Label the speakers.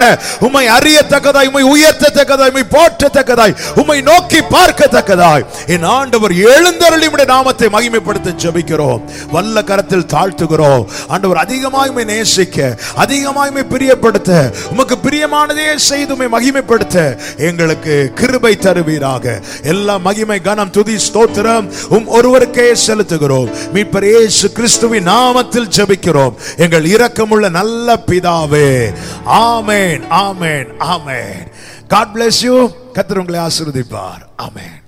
Speaker 1: உம்மை அறியத்தக்கதாய் உம்மை உயர்த்தத்தக்கதாய் உம்மை போற்றத்தக்கதாய் உம்மை நோக்கி பார்க்கத்தக்கதாய் என் ஆண்டவர் எழுந்தருளி உம்முடைய நாமத்தை மகிமைப்படுத்த ஜெபிக்கிறோம் வல்ல கரத்தில் தாழ்த்துகிறோம் ஆண்டவர் அதிகமாய் உம்மை நேசிக்க அதிகமாய் உம்மை பிரியப்படுத்த உமக்கு பிரியமானதே செய்து உம்மை மகிமைப்படுத்த எங்களுக்கு கிருபை தருவீராக எல்லா மகிமை கனம் துதி ஸ்தோத்திரம் உம் ஒருவருக்கே செலுத்துகிறோம் மீட்பர் இயேசு கிறிஸ்துவின் நாமத்தில் ஜெபிக்கிறோம் எங்கள் இரக்கமுள்ள நல்ல பிதாவே ஆமென் ஆமென் ஆமென் காட் bless you கர்த்தர் உங்களை ஆசீர்வதிப்பார் ஆமென்